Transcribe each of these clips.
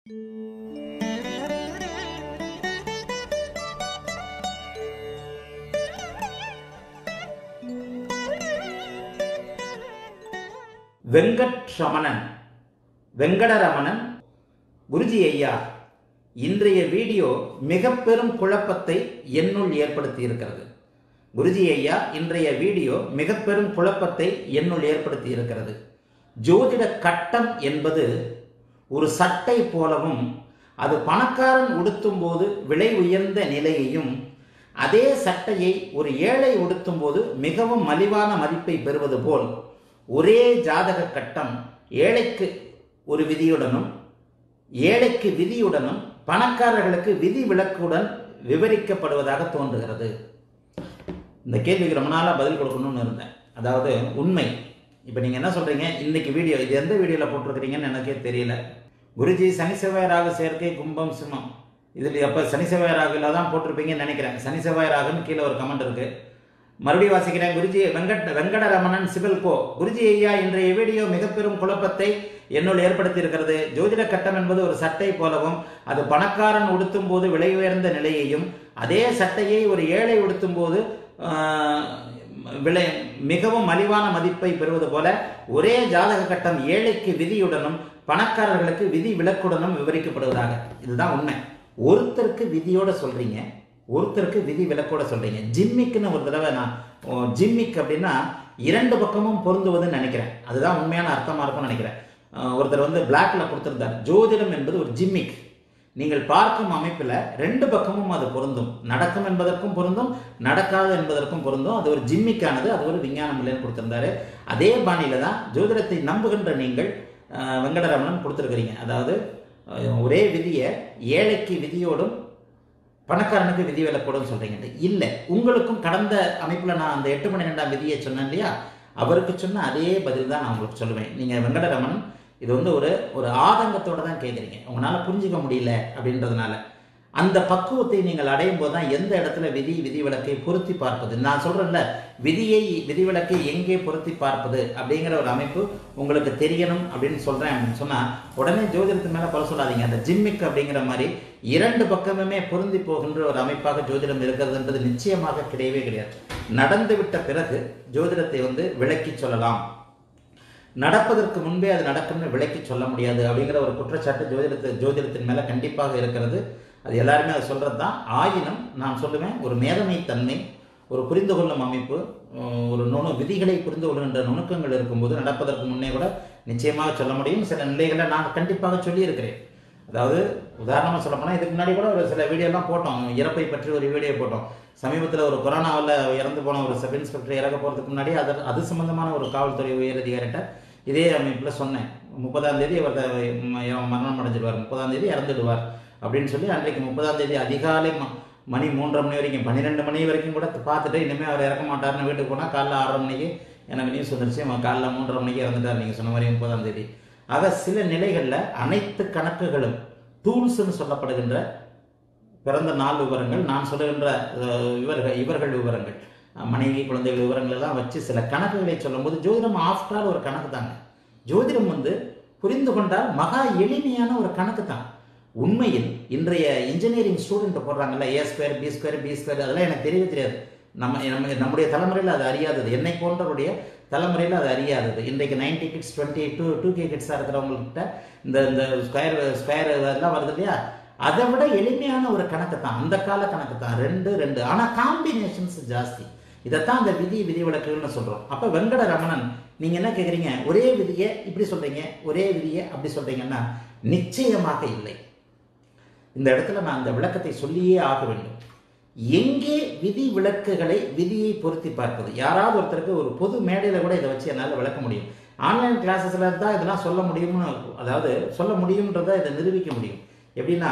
வெங்கட் ரமணன் வெங்கடரமணன் குருஜி ஐயா இன்றைய வீடியோ மிக பெரும் குழப்பத்தை என்னுள் ஏற்படுத்தி இருக்கிறது குருஜி ஐயா இன்றைய வீடியோ மிக பெரும் குழப்பத்தை என்னுள் ஏற்படுத்தி இருக்கிறது ஜோதிட கட்டம் என்பது ஒரு சட்டை போலவும் அது பணக்காரன் உடுத்தும் போது விலை உயர்ந்த நிலையையும் அதே சட்டையை ஒரு ஏழை உடுத்தும் போது மிகவும் மலிவான மதிப்பை பெறுவது போல் ஒரே ஜாதக கட்டம் ஏழைக்கு ஒரு விதியுடனும் ஏழைக்கு விதியுடனும் பணக்காரர்களுக்கு விதி விலக்குடன் விவரிக்கப்படுவதாக தோன்றுகிறது இந்த கேள்விக்கு ரொம்ப நாளாக பதில் கொடுக்கணும்னு இருந்தேன் அதாவது உண்மை இப்போ நீங்கள் என்ன சொல்கிறீங்க இன்னைக்கு வீடியோ இது எந்த வீடியோவில் போட்டிருக்கிறீங்கன்னு எனக்கே தெரியல குருஜி சனி செவ்வாய் ராகு சேர்க்கை கும்பம் சிம்மம் இதில் அப்போ சனி செவ்வாய் ராகுல தான் போட்டிருப்பீங்கன்னு நினைக்கிறேன் சனி செவ்வாய் ராகுன்னு கீழே ஒரு கமெண்ட் இருக்குது மறுபடியும் வாசிக்கிறேன் குருஜி வெங்கட் வெங்கடரமணன் சிவில் கோ குருஜி ஐயா இன்றைய வீடியோ மிக பெரும் குழப்பத்தை என்னுள் ஏற்படுத்தி இருக்கிறது ஜோதிட கட்டம் என்பது ஒரு சட்டை போலவும் அது பணக்காரன் உடுத்தும் போது விலை உயர்ந்த நிலையையும் அதே சட்டையை ஒரு ஏழை உடுத்தும் போது விலை மிகவும் மலிவான மதிப்பை பெறுவது போல ஒரே ஜாதக கட்டம் ஏழைக்கு விதியுடனும் பணக்காரர்களுக்கு விதி விலக்குடனும் விவரிக்கப்படுவதாக இதுதான் உண்மை ஒருத்தருக்கு விதியோட சொல்றீங்க ஒருத்தருக்கு விதி விலக்கோட சொல்றீங்க ஜிம்மிக்குன்னு ஒரு தடவை நான் ஜிம்மிக் அப்படின்னா இரண்டு பக்கமும் பொருந்துவதுன்னு நினைக்கிறேன் அதுதான் உண்மையான அர்த்தமா இருக்கும்னு நினைக்கிறேன் ஒருத்தர் வந்து பிளாக்ல கொடுத்திருந்தார் ஜோதிடம் என்பது ஒரு ஜிம்மிக் நீங்கள் பார்க்கும் அமைப்பில் ரெண்டு பக்கமும் அது பொருந்தும் நடக்கும் என்பதற்கும் பொருந்தும் நடக்காது என்பதற்கும் பொருந்தும் அது ஒரு ஜிம்மிக்கானது அது ஒரு விஞ்ஞானம் இல்லைன்னு கொடுத்திருந்தாரு அதே பாணியில தான் ஜோதிடத்தை நம்புகின்ற நீங்கள் வெங்கடரமணன் கொடுத்துருக்கிறீங்க அதாவது ஒரே விதியை ஏழைக்கு விதியோடும் பணக்காரனுக்கு விதி விலக்கோடும் சொல்றீங்க இல்லை உங்களுக்கும் கடந்த அமைப்பில் நான் அந்த எட்டு மணி ரெண்டாம் விதியை சொன்னேன் இல்லையா அவருக்கு சொன்ன அதே பதில் தான் நான் உங்களுக்கு சொல்லுவேன் நீங்கள் வெங்கடரமணன் இது வந்து ஒரு ஒரு ஆதங்கத்தோட தான் கேட்குறீங்க உங்களால் புரிஞ்சிக்க முடியல அப்படின்றதுனால அந்த பக்குவத்தை நீங்கள் அடையும் போது தான் எந்த இடத்துல விதி விதிவிலக்கை பொருத்தி பார்ப்பது நான் சொல்கிறேன்ல விதியை விதிவிலக்கை எங்கே பொருத்தி பார்ப்பது அப்படிங்கிற ஒரு அமைப்பு உங்களுக்கு தெரியணும் அப்படின்னு சொல்கிறேன் அப்படின்னு சொன்னால் உடனே ஜோதிடத்து மேலே குறை சொல்லாதீங்க அந்த ஜிம்மிக் அப்படிங்கிற மாதிரி இரண்டு பக்கமுமே பொருந்தி போகின்ற ஒரு அமைப்பாக ஜோதிடம் இருக்கிறதுன்றது நிச்சயமாக கிடையவே கிடையாது நடந்து விட்ட பிறகு ஜோதிடத்தை வந்து விளக்கி சொல்லலாம் நடப்பதற்கு முன்பே அது நடக்கும்னு விளக்கி சொல்ல முடியாது அப்படிங்கிற ஒரு குற்றச்சாட்டு ஜோதிடத்து ஜோதிடத்தின் மேலே கண்டிப்பாக இருக்கிறது அது எல்லாருமே அதை சொல்கிறது தான் ஆயினும் நான் சொல்லுவேன் ஒரு மேதமை தன்மை ஒரு புரிந்து கொள்ளும் அமைப்பு ஒரு நுணு விதிகளை புரிந்து கொள்கின்ற நுணுக்கங்கள் இருக்கும்போது நடப்பதற்கு முன்னே கூட நிச்சயமாக சொல்ல முடியும் சில நிலைகளை நான் கண்டிப்பாக சொல்லியிருக்கிறேன் அதாவது உதாரணமாக சொல்ல போனால் இதுக்கு முன்னாடி கூட ஒரு சில வீடியோலாம் போட்டோம் இறப்பை பற்றி ஒரு வீடியோ போட்டோம் சமீபத்தில் ஒரு கொரோனாவில் இறந்து போன ஒரு சப் இன்ஸ்பெக்டர் இறக்க போகிறதுக்கு முன்னாடி அது அது சம்பந்தமான ஒரு காவல்துறை உயர் அதிகாரிட்ட இதே அமைப்பில் சொன்னேன் முப்பதாம் தேதி அவர் மரணம் அடைஞ்சிடுவார் முப்பதாம் தேதி இறந்துடுவார் அப்படின்னு சொல்லி அன்றைக்கு முப்பதாம் தேதி அதிகாலை மணி மூன்றரை மணி வரைக்கும் பன்னிரெண்டு மணி வரைக்கும் கூட பார்த்துட்டு இனிமேல் அவர் இறக்க மாட்டார்னு வீட்டுக்கு போனால் காலைல ஆறரை மணிக்கு எனக்கு நியூஸ் வந்துருச்சு அவன் காலைல மூன்றரை மணிக்கு இறந்துட்டார் நீங்கள் சொன்ன மாதிரி முப்பதாம் தேதி ஆக சில நிலைகளில் அனைத்து கணக்குகளும் டூல்ஸ்னு சொல்லப்படுகின்ற பிறந்த நாள் விவரங்கள் நான் சொல்லுகின்ற இவர்கள் இவர்கள் விவரங்கள் மனைவி குழந்தைகள் விவரங்கள் எல்லாம் வச்சு சில கணக்குகளை சொல்லும்போது ஜோதிடம் ஆஃப்டர் ஒரு கணக்கு தாங்க ஜோதிடம் வந்து புரிந்து கொண்டால் மகா எளிமையான ஒரு கணக்கு தான் உண்மையில் இன்றைய இன்ஜினியரிங் ஸ்டூடெண்ட் போடுறாங்கல்ல A square B square B square அதெல்லாம் எனக்கு தெரியவே தெரியாது நம்ம நம்ம நம்முடைய தலைமுறையில் அது அறியாதது என்னை போன்றவருடைய தலைமுறையில் அது அறியாதது இன்றைக்கு ninety kids twenty two two K கிட்ஸாக இருக்கிறவங்கள்ட்ட இந்த இந்த ஸ்கொயர் ஸ்கொயர் இதெல்லாம் வருது இல்லையா அதை விட எளிமையான ஒரு கணக்கு தான் அந்த கால கணக்கு தான் ரெண்டு ரெண்டு ஆனால் காம்பினேஷன்ஸ் ஜாஸ்தி இதைத்தான் அந்த விதி விதி விளக்குகள்னு சொல்கிறோம் அப்போ வெங்கட ரமணன் நீங்கள் என்ன கேட்குறீங்க ஒரே விதியை இப்படி சொல்கிறீங்க ஒரே விதியை அப்படி சொல்கிறீங்கன்னா நிச்சயமாக இல்லை இந்த இடத்துல நான் அந்த விளக்கத்தை சொல்லியே ஆக வேண்டும் எங்கே விதி விளக்குகளை விதியை பொருத்தி பார்ப்பது யாராவது ஒருத்தருக்கு ஒரு பொது மேடையில் கூட இதை வச்சு என்னால் விளக்க முடியும் ஆன்லைன் கிளாஸஸில் தான் இதெல்லாம் சொல்ல முடியும்னு அதாவது சொல்ல முடியுன்றதை இதை நிரூபிக்க முடியும் எப்படின்னா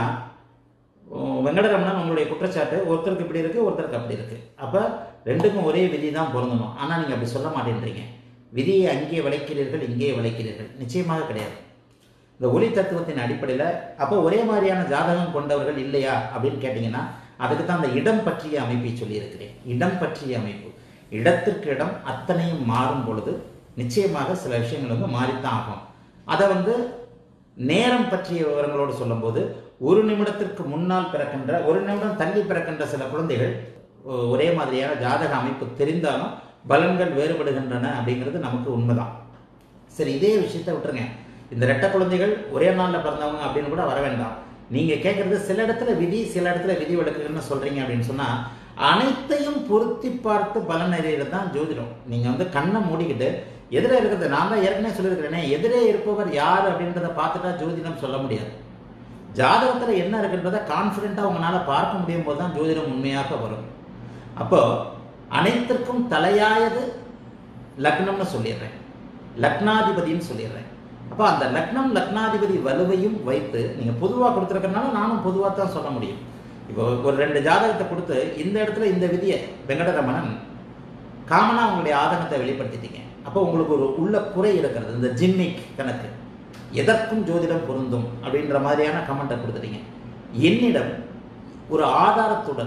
வெங்கடரமணன் உங்களுடைய குற்றச்சாட்டு ஒருத்தருக்கு இப்படி இருக்குது ஒருத்தருக்கு அப்படி இருக்குது அப்போ ரெண்டுக்கும் ஒரே விதி தான் பொருந்தணும் ஆனால் நீங்கள் அப்படி சொல்ல மாட்டேன்றீங்க விதியை அங்கே விளைக்கிறீர்கள் இங்கே விளைக்கிறீர்கள் நிச்சயமாக கிடையாது இந்த ஒளி தத்துவத்தின் அடிப்படையில் அப்போ ஒரே மாதிரியான ஜாதகம் கொண்டவர்கள் இல்லையா அப்படின்னு கேட்டிங்கன்னா அதுக்கு தான் அந்த இடம் பற்றிய அமைப்பை சொல்லியிருக்கிறேன் இடம் பற்றிய அமைப்பு இடத்திற்கு இடம் அத்தனையும் மாறும் பொழுது நிச்சயமாக சில விஷயங்கள் வந்து மாறித்தான் ஆகும் அதை வந்து நேரம் பற்றிய விவரங்களோடு சொல்லும்போது ஒரு நிமிடத்திற்கு முன்னால் பிறக்கின்ற ஒரு நிமிடம் தள்ளி பிறக்கின்ற சில குழந்தைகள் ஒ- ஒரே மாதிரியான ஜாதக அமைப்பு தெரிந்தாலும் பலன்கள் வேறுபடுகின்றன அப்படிங்கிறது நமக்கு உண்மைதான் சரி இதே விஷயத்தை விட்டுருங்க இந்த ரெட்டை குழந்தைகள் ஒரே நாளில் பிறந்தவங்க அப்படின்னு கூட வர வேண்டாம் நீங்கள் கேட்குறது சில இடத்துல விதி சில இடத்துல விதி விளக்குன்னு சொல்கிறீங்க அப்படின்னு சொன்னால் அனைத்தையும் பொருத்தி பார்த்து பலன் அறியறது தான் ஜோதிடம் நீங்கள் வந்து கண்ணை மூடிக்கிட்டு எதிரே இருக்கிறது நான் தான் ஏற்கனவே சொல்லியிருக்கிறேனே எதிரே இருப்பவர் யார் அப்படின்றத பார்த்துட்டா ஜோதிடம் சொல்ல முடியாது ஜாதகத்தில் என்ன இருக்குன்றதை கான்ஃபிடென்ட்டாக உங்களால் பார்க்க முடியும் போது தான் ஜோதிடம் உண்மையாக வரும் அப்போ அனைத்திற்கும் தலையாயது லக்னம்னு சொல்லிடுறேன் லக்னாதிபதின்னு சொல்லிடுறேன் அப்போ அந்த லக்னம் லக்னாதிபதி வலுவையும் வைத்து நீங்கள் பொதுவாக கொடுத்துருக்கறனால நானும் பொதுவாக தான் சொல்ல முடியும் இப்போ ஒரு ரெண்டு ஜாதகத்தை கொடுத்து இந்த இடத்துல இந்த விதியை வெங்கடரமணன் காமனாக உங்களுடைய ஆதங்கத்தை வெளிப்படுத்திட்டீங்க அப்போ உங்களுக்கு ஒரு உள்ள குறை இருக்கிறது இந்த ஜிம்மிக் கணக்கு எதற்கும் ஜோதிடம் பொருந்தும் அப்படின்ற மாதிரியான கமெண்ட்டை கொடுத்துட்டீங்க என்னிடம் ஒரு ஆதாரத்துடன்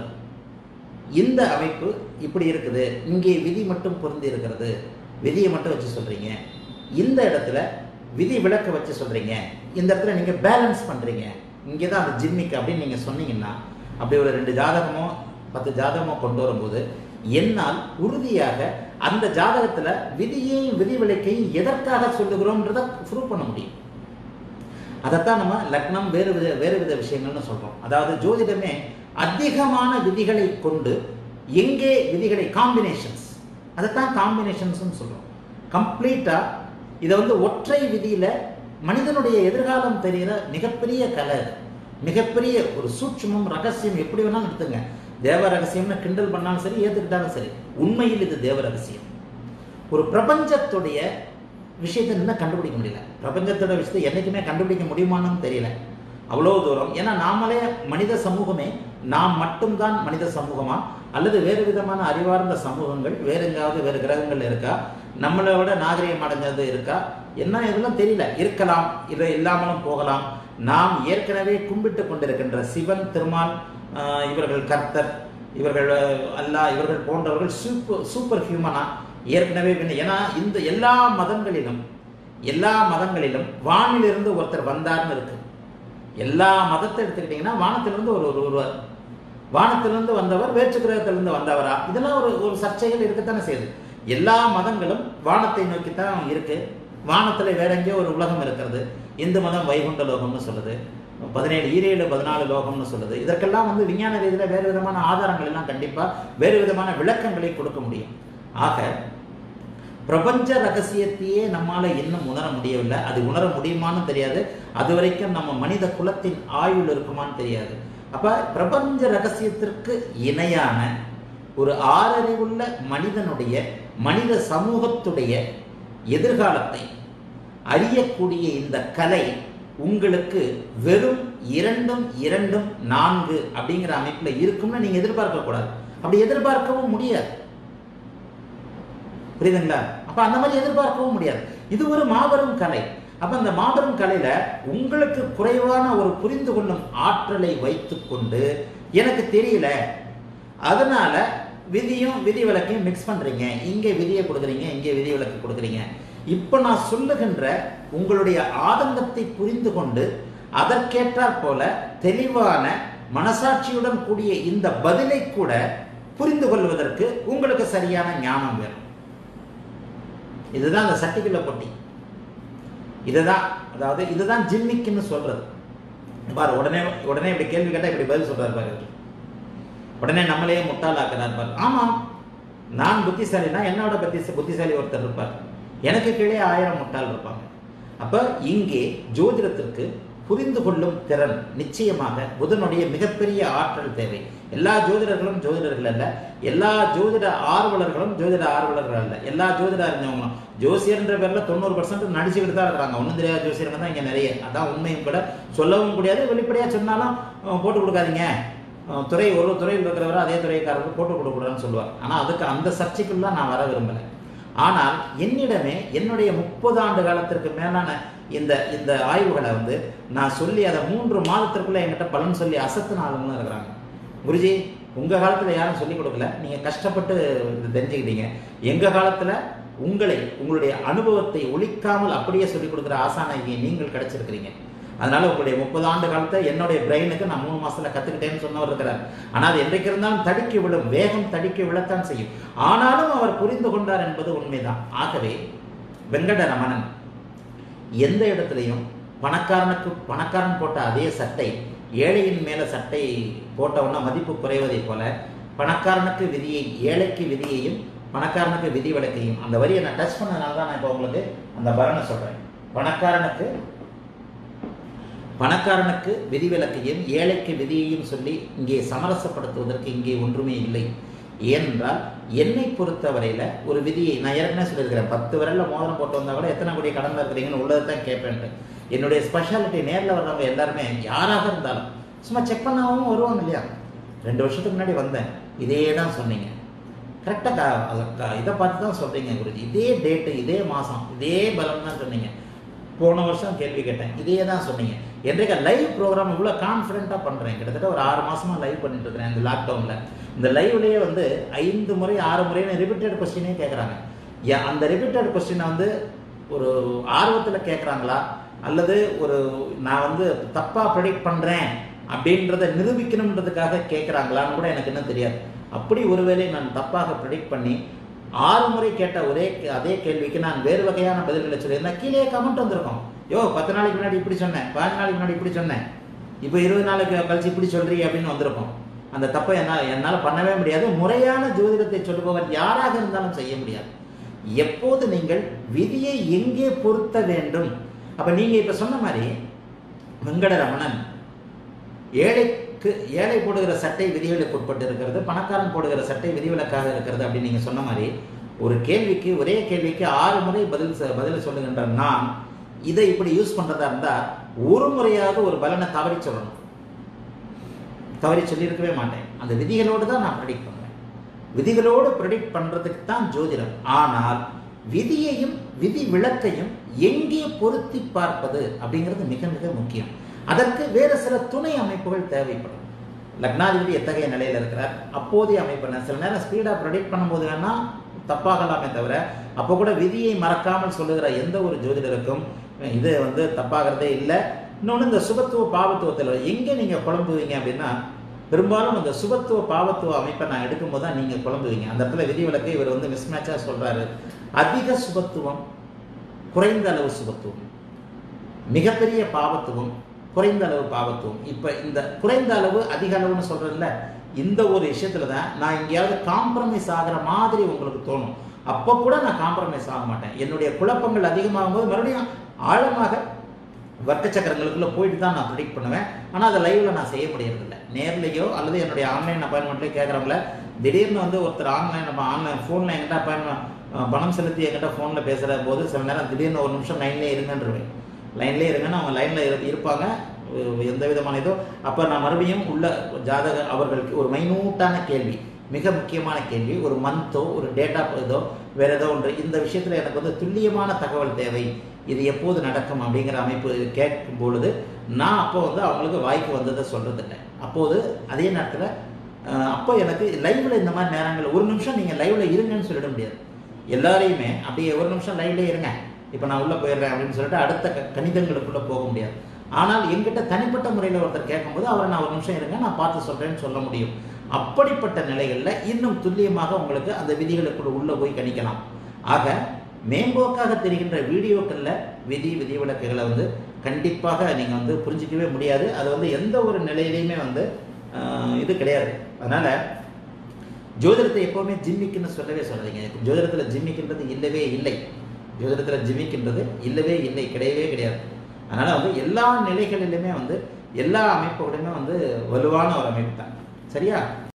இந்த அமைப்பு இப்படி இருக்குது இங்கே விதி மட்டும் பொருந்தி இருக்கிறது விதியை மட்டும் வச்சு சொல்றீங்க இந்த இடத்துல விதி விளக்க வச்சு சொல்றீங்க இந்த இடத்துல நீங்க பேலன்ஸ் பண்றீங்க இங்கே தான் அந்த ஜிம்மிக் அப்படின்னு நீங்க சொன்னீங்கன்னா அப்படி ஒரு ரெண்டு ஜாதகமோ பத்து ஜாதகமோ கொண்டு வரும்போது என்னால் உறுதியாக அந்த ஜாதகத்துல விதியையும் விதி விளக்கையும் எதற்காக சொல்லுகிறோம்ன்றதை ப்ரூவ் பண்ண முடியும் அதைத்தான் நம்ம லக்னம் வேறு வித வேறு வித விஷயங்கள்னு சொல்றோம் அதாவது ஜோதிடமே அதிகமான விதிகளை கொண்டு எங்கே விதிகளை காம்பினேஷன்ஸ் அதைத்தான் காம்பினேஷன்ஸ்னு சொல்றோம் கம்ப்ளீட்டா இதை வந்து ஒற்றை விதியில மனிதனுடைய எதிர்காலம் தெரிகிற மிகப்பெரிய கலை அது மிகப்பெரிய ஒரு சூட்சுமம் ரகசியம் எப்படி வேணாலும் எடுத்துங்க தேவ ரகசியம்னு கிண்டல் பண்ணாலும் சரி ஏத்துக்கிட்டாலும் சரி உண்மையில் இது தேவ ரகசியம் ஒரு பிரபஞ்சத்துடைய விஷயத்தை இன்னும் கண்டுபிடிக்க முடியல பிரபஞ்சத்தோட விஷயத்தை என்னைக்குமே கண்டுபிடிக்க முடியுமான்னு தெரியல அவ்வளோ தூரம் ஏன்னா நாமளே மனித சமூகமே நாம் மட்டும்தான் மனித சமூகமா அல்லது வேறு விதமான அறிவார்ந்த சமூகங்கள் வேற எங்காவது வேறு கிரகங்கள் இருக்கா நம்மளை விட நாகரிகம் அடைஞ்சது இருக்கா என்ன இதெல்லாம் தெரியல இருக்கலாம் இதை இல்லாமலும் போகலாம் நாம் ஏற்கனவே கும்பிட்டு கொண்டிருக்கின்ற சிவன் திருமால் ஆஹ், இவர்கள் கர்த்தர் இவர்கள் அஹ், அல்லாஹ் இவர்கள் போன்றவர்கள் சூப்பர் சூப்பர் ஹியூமனா ஏற்கனவே விண்ண- ஏன்னா இந்த எல்லா மதங்களிலும் எல்லா மதங்களிலும் வானிலிருந்து ஒருத்தர் வந்தார்னு இருக்கு எல்லா மதத்தை எடுத்துக்கிட்டிங்கன்னா வானத்திலிருந்து ஒரு ஒரு ஒருவர் வானத்திலிருந்து வந்தவர் வேற்று கிரகத்திலிருந்து வந்தவரா இதெல்லாம் ஒரு ஒரு சர்ச்சைகள் இருக்கத்தானே செய்யுது எல்லா மதங்களும் வானத்தை நோக்கி தான் இருக்கு வானத்துல வேற எங்கேயோ ஒரு உலகம் இருக்கிறது இந்து மதம் வைகுண்ட லோகம்னு சொல்லுது பதினேழு ஈரேழு பதினாலு லோகம்னு சொல்லுது இதற்கெல்லாம் வந்து விஞ்ஞான ரீதியில் வேறு விதமான ஆதாரங்கள் எல்லாம் கண்டிப்பா வேறு விதமான விளக்கங்களை கொடுக்க முடியும் ஆக பிரபஞ்ச ரகசியத்தையே நம்மால இன்னும் உணர முடியவில்லை அது உணர முடியுமான்னு தெரியாது அது வரைக்கும் நம்ம மனித குலத்தின் ஆயுள் இருக்குமான்னு தெரியாது அப்ப பிரபஞ்ச ரகசியத்திற்கு இணையான ஒரு ஆறறிவுள்ள மனிதனுடைய மனித சமூகத்துடைய எதிர்காலத்தை அறியக்கூடிய இந்த கலை உங்களுக்கு வெறும் இரண்டும் இரண்டும் நான்கு அப்படிங்கிற அமைப்புல இருக்கும்னு நீங்க எதிர்பார்க்க கூடாது அப்படி எதிர்பார்க்கவும் முடியாது புரியுதுங்களா அப்ப அந்த மாதிரி எதிர்பார்க்கவும் முடியாது இது ஒரு மாபெரும் கலை அப்ப அந்த மாபெரும் கலையில உங்களுக்கு குறைவான ஒரு புரிந்து கொள்ளும் ஆற்றலை வைத்துக்கொண்டு எனக்கு தெரியல அதனால விதியும் விதி விலக்கையும் மிக்ஸ் பண்றீங்க இங்கே விதியை கொடுக்குறீங்க இங்கே விதி விலக்கு கொடுக்குறீங்க இப்போ நான் சொல்லுகின்ற உங்களுடைய ஆதங்கத்தை புரிந்து கொண்டு அதற்கேற்றாற் போல தெளிவான மனசாட்சியுடன் கூடிய இந்த பதிலை கூட புரிந்து கொள்வதற்கு உங்களுக்கு சரியான ஞானம் வேணும் இதுதான் அந்த சட்டிக்குள்ள பொட்டி இதுதான் அதாவது இதுதான் ஜிம்மிக்குன்னு சொல்றது பாரு உடனே உடனே இப்படி கேள்வி கேட்டா இப்படி பதில் சொல்றாரு பாரு இவரு. உடனே நம்மளையே முட்டாளாக்குறார் பாரு ஆமாம் நான் புத்திசாலினா என்னோட பத்தி புத்திசாலி ஒருத்தர் இருப்பார் எனக்கு கீழே ஆயிரம் முட்டாள் இருப்பாங்க அப்ப இங்கே ஜோதிடத்திற்கு புரிந்து கொள்ளும் திறன் நிச்சயமாக புதனுடைய மிகப்பெரிய ஆற்றல் தேவை எல்லா ஜோதிடர்களும் ஜோதிடர்கள் அல்ல எல்லா ஜோதிட ஆர்வலர்களும் ஜோதிட ஆர்வலர்கள் அல்ல எல்லா ஜோதிட அறிஞ்சவங்களும் ஜோசியர்ன்ற பேர்ல தொண்ணூறு பர்சன்ட் நடிச்சுக்கிட்டு தான் இருக்கிறாங்க ஒன்றும் தெரியாத ஜோசியருங்க தான் இங்க நிறைய அதான் உண்மையும் கூட சொல்லவும் முடியாது வெளிப்படையா சொன்னாலும் அஹ், போட்டு கொடுக்காதீங்க அஹ், துறை ஒரு துறையில் இருக்கிறவரை அதே துறைக்காரருக்கு போட்டு கொடுக்கூடாதுன்னு சொல்லுவார் ஆனா அதுக்கு அந்த சர்ச்சைக்குள்ள நான் வர விரும்பலை ஆனால் என்னிடமே என்னுடைய முப்பது ஆண்டு காலத்திற்கு மேலான இந்த இந்த ஆய்வுகளை வந்து நான் சொல்லி அதை மூன்று மாதத்திற்குள்ள என்கிட்ட பலன் சொல்லி அசத்துன ஆளுங்களும் இருக்கிறாங்க குருஜி உங்க காலத்துல யாரும் சொல்லிக் கொடுக்கல நீங்க கஷ்டப்பட்டு இது தெரிஞ்சுக்கிட்டீங்க எங்க காலத்துல உங்களை உங்களுடைய அனுபவத்தை ஒழிக்காமல் அப்படியே சொல்லிக் கொடுக்குற ஆசான இங்கே நீங்கள் கிடைச்சிருக்கிறீங்க அதனால உங்களுடைய முப்பது ஆண்டு காலத்தை என்னுடைய பிரெயினுக்கு நான் மூணு மாசத்துல கத்துக்கிட்டேன்னு சொன்னவர் இருக்கிறார் ஆனால் அது என்றைக்கு இருந்தாலும் தடுக்கி விடும் வேகம் தடுக்கி விழத்தான் செய்யும் ஆனாலும் அவர் புரிந்து கொண்டார் என்பது உண்மைதான் ஆகவே வெங்கடரமணன் எந்த இடத்துலையும் பணக்காரனுக்கு பணக்காரன் போட்ட அதே சட்டை ஏழையின் மேல சட்டை போட்டவுடனே மதிப்பு குறைவதை போல பணக்காரனுக்கு விதியை ஏழைக்கு விதியையும் பணக்காரனுக்கு விதி விலக்கையும் அந்த வரியை நான் டச் பண்ணதுனால தான் நான் இப்போ உங்களுக்கு அந்த பலனை சொல்றேன் பணக்காரனுக்கு பணக்காரனுக்கு விதிவிலக்கையும் ஏழைக்கு விதியையும் சொல்லி இங்கே சமரசப்படுத்துவதற்கு இங்கே ஒன்றுமே இல்லை ஏனென்றால் என்னை பொறுத்தவரையில் ஒரு விதியை நான் ஏற்கனவே சொல்லியிருக்கிறேன் பத்து விரல்ல மோதிரம் போட்டு வந்தால் கூட எத்தனை கோடி கடனில் இருக்கிறீங்கன்னு உள்ளதை தான் கேட்பேன்ட்டு என்னுடைய ஸ்பெஷாலிட்டி நேரில் வர்றவங்க எல்லாருமே யாராக இருந்தாலும் சும்மா செக் பண்ணாவும் வருவாங்க இல்லையா ரெண்டு வருஷத்துக்கு முன்னாடி வந்தேன் இதே தான் சொன்னீங்க கரெக்டாக இதை பார்த்து தான் சொல்கிறீங்க குருஜி இதே டேட்டு இதே மாதம் இதே பலம் தான் சொன்னீங்க போன வருஷம் கேள்வி கேட்டேன் இதே தான் சொன்னீங்க என்றைக்கு லைவ் ப்ரோக்ராம் இவ்வளோ கான்ஃபிடென்ட்டாக பண்ணுறேன் கிட்டத்தட்ட ஒரு ஆறு மாசமாக லைவ் பண்ணிட்டு இருக்கிறேன் இந்த லாக்டவுனில் இந்த லைவ்லேயே வந்து ஐந்து முறை ஆறு முறைன்னு ரிப்பீட்டட் கொஸ்டினே கேட்குறாங்க அந்த ரிப்பீட்டட் கொஸ்டினை வந்து ஒரு ஆர்வத்தில் கேட்குறாங்களா அல்லது ஒரு நான் வந்து தப்பாக ப்ரெடிக்ட் பண்ணுறேன் அப்படின்றத நிரூபிக்கணுன்றதுக்காக கேட்குறாங்களான்னு கூட எனக்கு இன்னும் தெரியாது அப்படி ஒருவேளை நான் தப்பாக ப்ரெடிக்ட் பண்ணி ஆறு முறை கேட்ட ஒரே கே- அதே கேள்விக்கு நான் வேறு வகையான பதில்களை சொல்லியிருந்தா கீழே கமெண்ட் வந்திருக்கும் யோ பத்து நாளைக்கு முன்னாடி இப்படி சொன்னேன் பதினஞ்சு நாளைக்கு முன்னாடி இப்படி சொன்னேன் இப்போ இருபது நாளைக்கு கழிச்சு இப்படி சொல்றீங்க அப்படின்னு வந்திருக்கும் அந்த தப்பை என்னால் என்னால் பண்ணவே முடியாது முறையான ஜோதிடத்தை சொல்லுபவர் யாராக இருந்தாலும் செய்ய முடியாது எப்போது நீங்கள் விதியை எங்கே பொருத்த வேண்டும் அப்ப நீங்க இப்ப சொன்ன மாதிரி வெங்கடரமணன் ஏழைக்கு ஏழை போடுகிற சட்டை விதிகளுக்கு உட்பட்டு இருக்கிறது பணக்காரன் போடுகிற சட்டை விதிவிலக்காக இருக்கிறது அப்படின்னு நீங்க சொன்ன மாதிரி ஒரு கேள்விக்கு ஒரே கேள்விக்கு ஆறு முறை பதில் சொ- பதில் சொல்லுகின்ற நான் இதை இப்படி யூஸ் பண்றதா இருந்தா ஒரு முறையாக ஒரு பலனை தவறி சொல்லணும் தவறி சொல்லியிருக்கவே மாட்டேன் அந்த விதிகளோடு தான் நான் ப்ரெடிக்ட் பண்ணுவேன் விதிகளோடு ப்ரெடிக்ட் பண்றதுக்கு தான் ஜோதிடம் ஆனால் விதியையும் விதி விளக்கையும் எங்கே பொருத்தி பார்ப்பது அப்படிங்கிறது மிக மிக முக்கியம் அதற்கு வேறு சில துணை அமைப்புகள் தேவைப்படும் லக்னாதிபதி எத்தகைய நிலையில் இருக்கிறார் அப்போதைய அமைப்பு என்ன சில நேரம் ஸ்பீடாக ப்ரெடிக்ட் பண்ணும்போது வேணா தப்பாகலாமே தவிர அப்போ கூட விதியை மறக்காமல் சொல்லுகிற எந்த ஒரு ஜோதிடருக்கும் இது வந்து தப்பாகிறதே இல்லை இன்னொன்று இந்த சுபத்துவ பாவத்துவத்தில் எங்கே நீங்கள் குழம்புவீங்க அப்படின்னா பெரும்பாலும் இந்த சுபத்துவ பாவத்துவ அமைப்பை நான் எடுக்கும்போது தான் நீங்கள் குழம்புவீங்க அந்த இடத்துல விதிவிலக்கை இவர் வந்து மிஸ்மேட்சாக சொல்கிறாரு அதிக சுபத்துவம் குறைந்த அளவு சுபத்துவம் மிகப்பெரிய பாவத்துவம் குறைந்த அளவு பாவத்துவம் இப்போ இந்த குறைந்த அளவு அதிக அளவுன்னு சொல்றேன்ல இந்த ஒரு விஷயத்துல தான் நான் எங்கேயாவது காம்ப்ரமைஸ் ஆகிற மாதிரி உங்களுக்கு தோணும் அப்போ கூட நான் காம்ப்ரமைஸ் ஆக மாட்டேன் என்னுடைய குழப்பங்கள் அதிகமாகும் போது மறுபடியும் ஆழமாக வர்க்க சக்கரங்களுக்குள்ள போயிட்டு தான் நான் ப்ரிடிக்ட் பண்ணுவேன் ஆனால் அதை லைவ்ல நான் செய்ய முடியறதில்ல நேர்லையோ அல்லது என்னுடைய ஆன்லைன் அப்பாயின்மெண்ட்லேயோ கேட்குறவங்கள திடீர்னு வந்து ஒருத்தர் ஆன்லைன் நம்ம ஆன்லைன் ஃபோனில் என்கிட்ட அப்பாயின்மெண்ட் பணம் செலுத்தி என்கிட்ட ஃபோனில் பேசுகிற போது சில நேரம் திடீர்னு ஒரு நிமிஷம் லைன்லேயே இருங்கன்றுவேன் லைன்லேயே இருங்கன்னு அவங்க லைனில் இருப்பாங்க அஹ் எந்த விதமான இதோ அப்போ நான் மறுபடியும் உள்ள ஜாதக அவர்களுக்கு ஒரு மைனூட்டான கேள்வி மிக முக்கியமான கேள்வி ஒரு மந்த்தோ ஒரு டேட்டா இதோ வேற ஏதோ ஒன்று இந்த விஷயத்தில் எனக்கு வந்து துல்லியமான தகவல் தேவை இது எப்போது நடக்கும் அப்படிங்கிற அமைப்பு கேட்கும் பொழுது நான் அப்போ வந்து அவங்களுக்கு வாய்க்கு வந்ததை சொல்றதில்லை அப்போது அதே நேரத்தில் அப்போ எனக்கு லைவ்ல இந்த மாதிரி நேரங்கள் ஒரு நிமிஷம் நீங்கள் லைவ்ல இருங்கன்னு சொல்லிட முடியாது எல்லாரையுமே அப்படியே ஒரு நிமிஷம் லைவ்ல இருங்க இப்போ நான் உள்ளே போயிடுறேன் அப்படின்னு சொல்லிட்டு அடுத்த க- கணிதங்களுக்குள்ள போக முடியாது ஆனால் எங்கிட்ட தனிப்பட்ட முறையில் ஒருத்தர் கேட்கும்போது அவரை நான் ஒரு நிமிஷம் இருங்க நான் பார்த்து சொல்றேன்னு சொல்ல முடியும் அப்படிப்பட்ட நிலைகளில் இன்னும் துல்லியமாக உங்களுக்கு அந்த விதிகளுக்குள்ள உள்ள போய் கணிக்கலாம் ஆக மேம்போக்காக தெரிகின்ற வீடியோக்களில் விதி விதிவிலக்குகளை வந்து கண்டிப்பாக நீங்கள் வந்து புரிஞ்சிக்கவே முடியாது அது வந்து எந்த ஒரு நிலையிலையுமே வந்து ஆஹ், இது கிடையாது அதனால் ஜோதிடத்தை எப்போவுமே ஜிம்மிக்குன்னு சொல்லவே சொல்லாதீங்க ஜோதிடத்தில் ஜிம்மிக்கின்றது இல்லவே இல்லை ஜோதிடத்தில் ஜிம்மிக்கின்றது இல்லவே இல்லை கிடையவே கிடையாது அதனால் வந்து எல்லா நிலைகளிலுமே வந்து எல்லா அமைப்புகளுமே வந்து வலுவான ஒரு அமைப்பு தான் சரியா